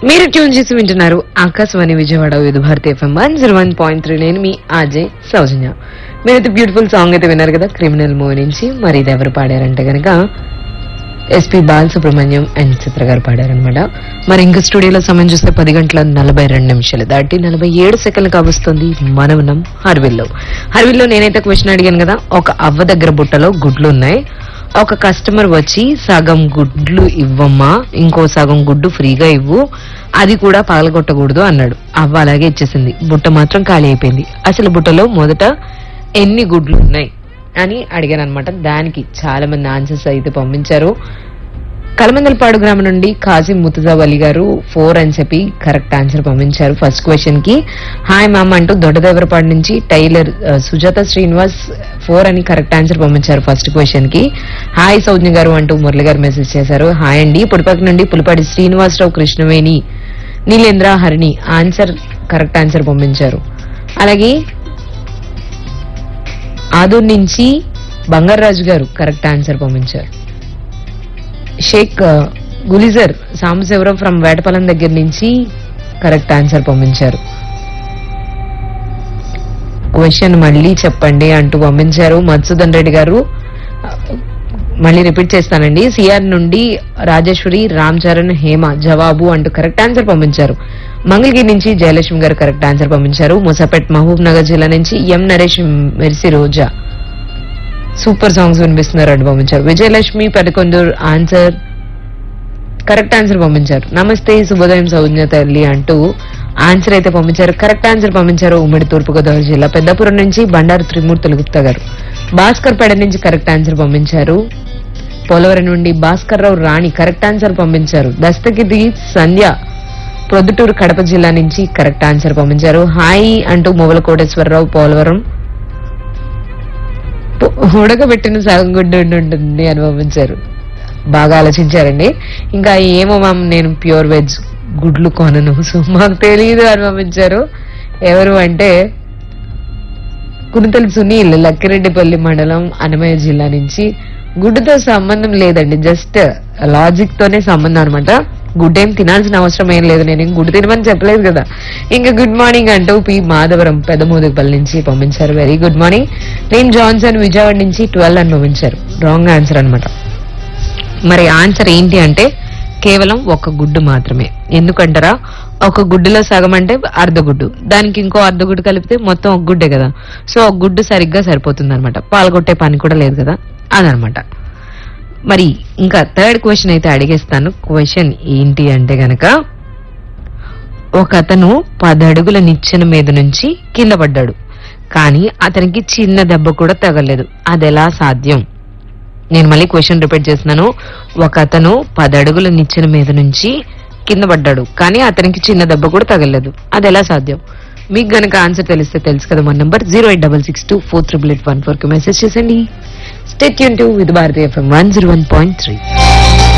మీరు ట్యూన్ చేసి వింటున్నారు Akashvani Vijayawada Vividh Bharati FM one zero one point three నేను మీ ఆజయ్ సౌజన్య మీరైతే బ్యూటిఫుల్ సాంగ్ అయితే విన్నారు కదా క్రిమినల్ మూవీ నుంచి మరి ఇది ఎవరు పాడారంటే గనక ఎస్పి బాలసుబ్రహ్మణ్యం అండ్ చిత్ర గారు పాడారనమాట మరి ఇంకా స్టూడియోలో సమయం చూస్తే పది గంటల నలభై రెండు నిమిషాలు దాటి నలభై ఏడు సెకండ్లు కావస్తుంది మనవనం హర్విల్లో హర్విల్లో నేనైతే క్వశ్చన్ అడిగాను కదా ఒక అవ్వ దగ్గర బుట్టలో గుడ్లు ఉన్నాయి ఒక కస్టమర్ వచ్చి సగం గుడ్లు ఇవ్వమ్మా ఇంకో సగం గుడ్డు ఫ్రీగా ఇవ్వు అది కూడా పగలగొట్టకూడదు అన్నాడు అవ్వ అలాగే ఇచ్చేసింది బుట్ట మాత్రం ఖాళీ అయిపోయింది అసలు బుట్టలో మొదట ఎన్ని గుడ్లు ఉన్నాయి అని అడిగాను అనమాట దానికి చాలా మంది ఆన్సర్స్ అయితే పంపించారు కలమందలపాడు గ్రామం నుండి కాజీ ముతుజాబ్ అలీ గారు ఫోర్ అని చెప్పి కరెక్ట్ ఆన్సర్ పంపించారు ఫస్ట్ క్వశ్చన్ కి హాయ్ మామ అంటూ దొడ్డదేవరపాడు నుంచి టైలర్ ఆ, సుజాత శ్రీనివాస్ ఫోర్ అని కరెక్ట్ ఆన్సర్ పంపించారు ఫస్ట్ క్వశ్చన్ కి హాయ్ సౌజ్ఞ గారు అంటూ మురళి గారు మెసేజ్ చేశారు హాయ్ అండి పుడిపక్క నుండి Pulipati Srinivasarao Krishnaveni Neelendra Harini answer correct answer పంపించారు అలాగే ఆదూర్ నుంచి బంగారాజు గారు కరెక్ట్ ఆన్సర్ పంపించారు షేక్ ఆ, గులిజర్ సాంబశివరావు ఫ్రమ్ వేటపాలెం దగ్గర నుంచి కరెక్ట్ ఆన్సర్ పంపించారు క్వశ్చన్ మళ్ళీ చెప్పండి అంటూ పంపించారు మధుసూదన్ రెడ్డి గారు మళ్ళీ రిపీట్ చేస్తానండి సిఆర్ నుండి రాజేశ్వరి రామ్ చరణ్ హేమ జవాబు అంటూ కరెక్ట్ ఆన్సర్ పంపించారు మంగళగిరి నుంచి జయలక్ష్మి గారు కరెక్ట్ ఆన్సర్ పంపించారు ముసాపేట్ మహబూబ్ నగర్ జిల్లా నుంచి M Naresh Mercy Roja super songs వినిపిస్తున్నారు అని పంపించారు Vijayalakshmi Pedakondur answer correct answer పంపించారు నమస్తే శుభోదయం సౌజ్ఞ తల్లి అంటూ ఆన్సర్ అయితే పంపించారు కరెక్ట్ ఆన్సర్ పంపించారు ఉమ్మడి తూర్పుగోదావరి జిల్లా పెద్దపురం నుంచి బండారు త్రిమూర్తులు గుప్తా గారు భాస్కర్ పేడ నుంచి కరెక్ట్ ఆన్సర్ పంపించారు పోలవరం నుండి భాస్కర్ రావు రాణి కరెక్ట్ ఆన్సర్ పంపించారు దస్తగిరి సంధ్య ప్రొద్దుటూరు కడప జిల్లా నుంచి కరెక్ట్ ఆన్సర్ పంపించారు హాయ్ అంటూ మొగల కోటేశ్వరరావు పోలవరం పు- ఉడకబెట్టిన సగం గుడ్డు ఉండి ఉంటుంది అని పంపించారు బాగా ఆలోచించారండి ఇంకా ఏమో మ్యామ్ నేను ప్యూర్ వెజ్ గుడ్లు కొనను సో మాకు తెలియదు అని పంపించారు ఎవరు అంటే కునుతల సునీల్ లక్కిరెడ్డిపల్లి మండలం అన్నమయ్య జిల్లా నుంచి గుడ్డుతో సంబంధం లేదండి జస్ట్ లాజిక్ తోనే సంబంధం అనమాట గుడ్ ఏం తినాల్సిన అవసరం ఏం లేదు నేను ఏం గుడ్డు తినమని చెప్పలేదు కదా ఇంకా గుడ్ మార్నింగ్ అంటూ పి మాధవరం పెదమూదుపల్లి నుంచి పంపించారు వెరీ గుడ్ మార్నింగ్ నేను జాన్సన్ విజయవాడ నుంచి ట్వెల్వ్ అని పంపించారు రాంగ్ ఆన్సర్ అన్నమాట మరి ఆన్సర్ ఏంటి అంటే కేవలం ఒక గుడ్డు మాత్రమే ఎందుకంటారా ఒక గుడ్డులో సగం అంటే అర్ధ గుడ్డు దానికి ఇంకో అర్ధ గుడ్డు కలిపితే మొత్తం ఒక గుడ్డే కదా సో ఒక గుడ్డు సరిగ్గా సరిపోతుంది అనమాట పాల్గొట్టే పని కూడా లేదు కదా అదనమాట మరి ఇంకా థర్డ్ క్వశ్చన్ అయితే అడిగేస్తాను క్వశ్చన్ ఏంటి అంటే గనక ఒక అతను పదడుగుల నిచ్చెన మీద నుంచి కింద పడ్డాడు కానీ అతనికి చిన్న దెబ్బ కూడా తగలేదు అదెలా సాధ్యం నేను మళ్ళీ క్వశ్చన్ రిపీట్ చేస్తున్నాను ఒక అతను పదడుగుల నిచ్చెన మీద నుంచి కింద పడ్డాడు కానీ అతనికి చిన్న దెబ్బ కూడా తగలేదు అది ఎలా సాధ్యం మీకు గనక ఆన్సర్ తెలిస్తే తెలుసు కదా మన number zero eight double six two four triple eight one four కి మెసేజ్ చేసండి స్టేట్ యూన్ to with Bharatiya FM one zero one point three